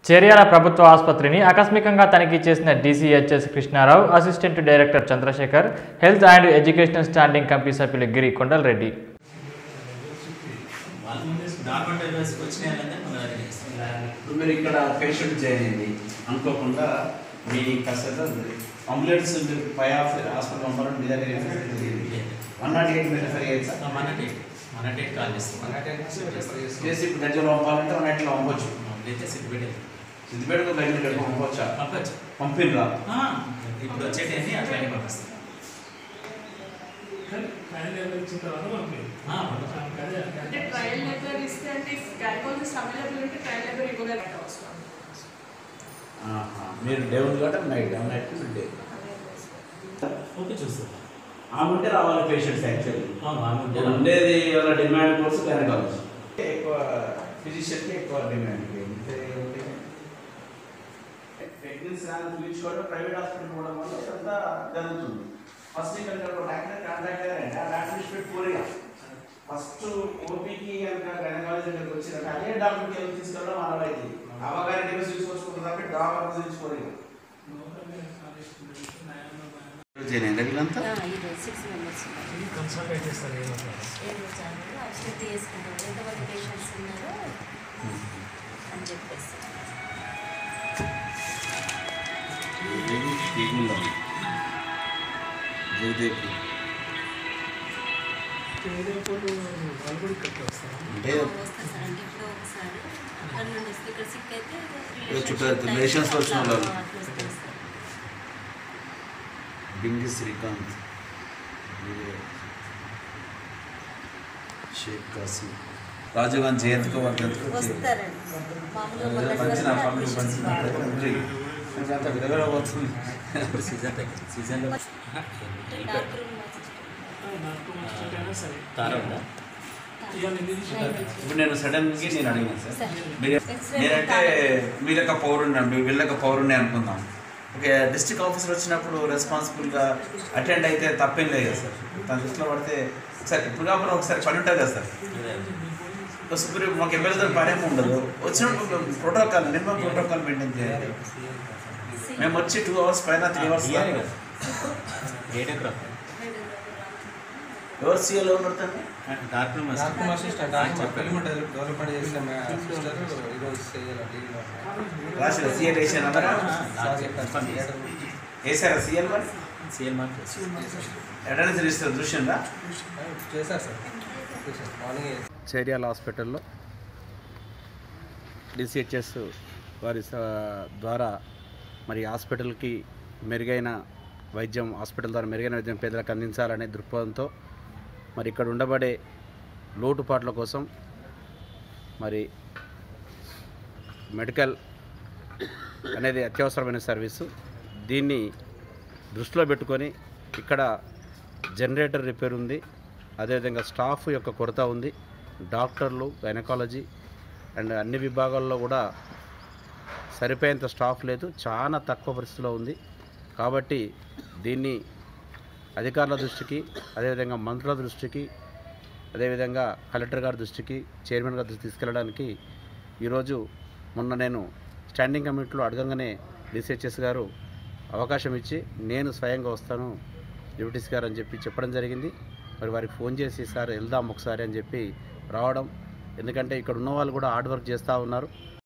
చేర్యాల ప్రభుత్వ ఆసుపత్రిని ఆకస్మికంగా తనిఖీ చేసిన DCHS Krishnarao assistant director Chandrasekhar health and educational standing committee సభ్యులు గిరి కొండలరెడ్డి వాళ్ళ ముందు నార్మల్ డెలివరీస్కి వచ్చినాయి అనేది మన దగ్గర చేస్తాం. ఇప్పుడు మీరు ఇక్కడ పేషెంట్ జాయిన్ అయింది అనుకోకుండా మీ కాస్త అంబులెన్స్ మీరు పై హాస్పిటల్ పంపాలని మీ దగ్గర వన్ నాట్ ఎయిట్ మీరు రెఫర్ చేయొచ్చా ఆ, మన డేట్ మన డేట్ కాల్ చేస్తాం చేసి ఇప్పుడు గజ్జలో పంపాలంటే వన్ నైట్లో పంపొచ్చు అయితే సిద్ధిపేట సిద్దిపేటకు గజ్జలు పంపవచ్చా పంపచ్చు పంపిర్రా ఆ, ఇప్పుడు వచ్చేటి అట్లనే పంపిస్తాం ఆ, పంపిస్తాం. అంటే ట్రయల్ నెంబర్ ఇస్తే అంటే గైనకాలజిస్ట్ అవైలబుల్ ఉంటే ట్రయల్ నెంబర్ ఇవ్వగలరు అవసరం ఆహా. మీరు డే ఉంది కాబట్టి night day night day okay చూస్తాం ఆమె ఉంటే రావాలి పేషెంట్స్ యాక్చువల్లీ అవును ఆమె ఉంటే ఉండేది వాళ్ళ డిమాండ్ కోర్సు గైనకాలజీ ఎక్కువ ఫిజిషియన్కి ఎక్కువ డిమాండ్ ప్రెగ్నెన్సీ రాని చూపించుకోవడం ప్రైవేట్ హాస్పిటల్ పోవడం వల్ల ఇదంతా జరుగుతుంది ఫస్ట్ ఇక్కడ ఒక డాక్టర్ కాంటాక్ట్ అయ్యారంటే ఆ డాక్టర్ పెట్టి పూరిగా ఫస్ట్ ఓపీకి కనుక గైనకాలజీ దగ్గరికి వచ్చినాక అదే డాక్టర్కి వెళ్ళి తీసుకెళ్ళడం అనవైతే అవగాహన డివైస్ తీసుకొచ్చుకుంటుంది కాబట్టి డాక్టర్ తీసుకోలేదు వీళ్ళంతా ఈరోజు సిక్స్ మెంబర్స్ ఉన్నారు ఏం వచ్చారు ఔషధి తీసుకుంటారు ఎంతమంది పేషెంట్స్ ఉన్నారో అని చెప్పేసి అంటే వస్తారు సార్ అంటే ఇప్పుడు ఒకసారి అక్కడ నుండి వస్తే ఇక్కడ సిక్ అయితే ఇక్కడ చుట్టూ relations వచ్చిన వాళ్ళు. అట్లా వస్తారు సార్ బింగి శ్రీకాంత్ షేక్ కాసిం రాజీవ్ గాంధీ జయంతికి వాళ్ళకి ఎందుకు వచ్చి- వస్తారండి మామూలుగా మొదటి పంచిన వరకు పంపిణీ admissions పంచిన బాగుంటాయి. అంత విధంగా పోతుంది ఇప్పుడు సీజన్ దగ్గర సీజన్లో డార్క్ రూమ్ తార ఉందా ఇప్పుడు నేను సడన్ గా నేను అడిగాను సార్ సార్. మీరు నేనంటే మీరొక పౌరుని మీ వీళ్ళొక పౌరుని అనుకుందాం ఓకే డిస్ట్రిక్ట్ ఆఫీసర్ వచ్చినప్పుడు రెస్పాన్సిబుల్గా అటెండ్ అయితే తప్పేం లేదు కదా సార్ తన దృష్టిలో పడితే ఒకసారి ఇప్పుడు కాకుండా ఒకసారి పని ఉంటుంది కదా సార్ సుప్రీం మాకు ఎమ్మెల్యేతో పనేమి ఉండదు వచ్చినప్పుడు ప్రోటోకాల్ మినిమం ప్రోటోకాల్ మెయింటైన్ చేయాలి మేము వచ్చి టూ అవర్స్ పైన త్రీ అవర్స్ ఇయ్యాలి కదా ఎయిట్ ఓ క్లాక్ ఎవరు సీఎలో ఉన్నట్టు డార్క్ రూమ్ నాకు మా వస్తుంది సిస్టర్ డెవలప్మెంట్ డెవలప్మెంట్ చేసిన మా సిస్టర్ ఈరోజు చేయాలి లీవ్లో రాసిన సీఎల్ వేసాను అన్నారా సార్ చెప్పారు వేసారా సీఎల్ మరి సీఎల్ మార్క్ అటెండెన్స్ రిజిస్టర్ దృశ్యంగా చేశారు సార్ చేశారు మార్నింగ్ చేర్యాల హాస్పిటల్లో డిసిహెచ్ఎస్ వారి స- ద్వారా మరి హాస్పిటల్కి మెరుగైన వైద్యం హాస్పిటల్ ద్వారా మెరుగైన వైద్యం పేదలకు అందించాలనే దృక్పథంతో మరి ఇక్కడ ఉండబడే లోటుపాట్ల కోసం మరి మెడికల్ అనేది అత్యవసరమైన సర్వీసు దీన్ని దృష్టిలో పెట్టుకొని ఇక్కడ జనరేటర్ రిపేర్ ఉంది అదేవిధంగా స్టాఫ్ యొక్క కొరత ఉంది డాక్టర్లు గైనకాలజీ అండ్ అన్ని విభాగాల్లో కూడా సరిపోయేంత స్టాఫ్ లేదు చాలా తక్కువ పరిస్థితిలో ఉంది కాబట్టి దీన్ని అధికారుల దృష్టికి అదేవిధంగా మంత్రుల దృష్టికి అదేవిధంగా కలెక్టర్ గారి దృష్టికి చైర్మన్ గారి దృష్టికి తీసుకెళ్ళడానికి ఈరోజు మొన్న నేను స్టాండింగ్ కమిటీలో అడగంగానే డిసిహెచ్ఎస్ గారు అవకాశం ఇచ్చి నేను స్వయంగా వస్తాను డిప్యూటీస్ గారు అని చెప్పి చెప్పడం జరిగింది మరి వారికి ఫోన్ చేసి సార్ వెళ్దాం ఒకసారి అని చెప్పి రావడం ఎందుకంటే ఇక్కడ ఉన్న వాళ్ళు కూడా హార్డ్ వర్క్ చేస్తూ ఉన్నారు